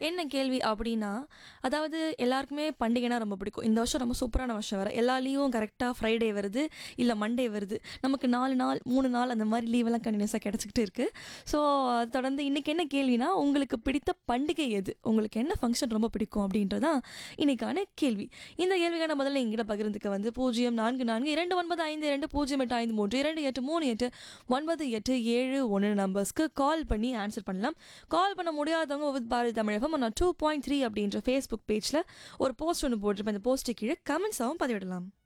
என்ன கேள்வி அப்படின்னா அதாவது எல்லாருக்குமே பண்டிகைனா ரொம்ப பிடிக்கும் இந்த வருஷம் ரொம்ப சூப்பரான வருஷம் வேறு எல்லா லீவும் கரெக்டாக ஃப்ரைடே வருது இல்லை மண்டே வருது நமக்கு நாலு நாள் மூணு நாள் அந்த மாதிரி லீவெல்லாம் கண்டினியூஸாக கிடச்சிக்கிட்டு இருக்குது ஸோ தொடர்ந்து இன்றைக்கி என்ன கேள்வினா உங்களுக்கு பிடித்த பண்டிகை எது உங்களுக்கு என்ன ஃபங்க்ஷன் ரொம்ப பிடிக்கும் அப்படின்றதான் இன்னைக்கான கேள்வி இந்த கேள்விக்கான முதல்ல எங்கிட்ட பகிர்ந்துக்க வந்து பூஜ்ஜியம் நான்கு நான்கு இரண்டு ஒன்பது ஐந்து இரண்டு பூஜ்ஜியம் எட்டு ஐந்து மூன்று இரண்டு எட்டு மூணு எட்டு ஒன்பது எட்டு ஏழு ஒன்று நம்பர்ஸ்க்கு கால் பண்ணி ஆன்சர் பண்ணலாம் கால் பண்ண முடியாதவங்க வித் பாரதி தமிழகம் நான் டூ பாயிண்ட் த்ரீ அப்படின்ற ஃபேஸ்புக் பேஜில் ஒரு போஸ்ட் ஒன்று போட்டிருப்பேன் அந்த போஸ்ட்டு கீழே கமெண்ட்ஸாகவும் பதிவிடலாம்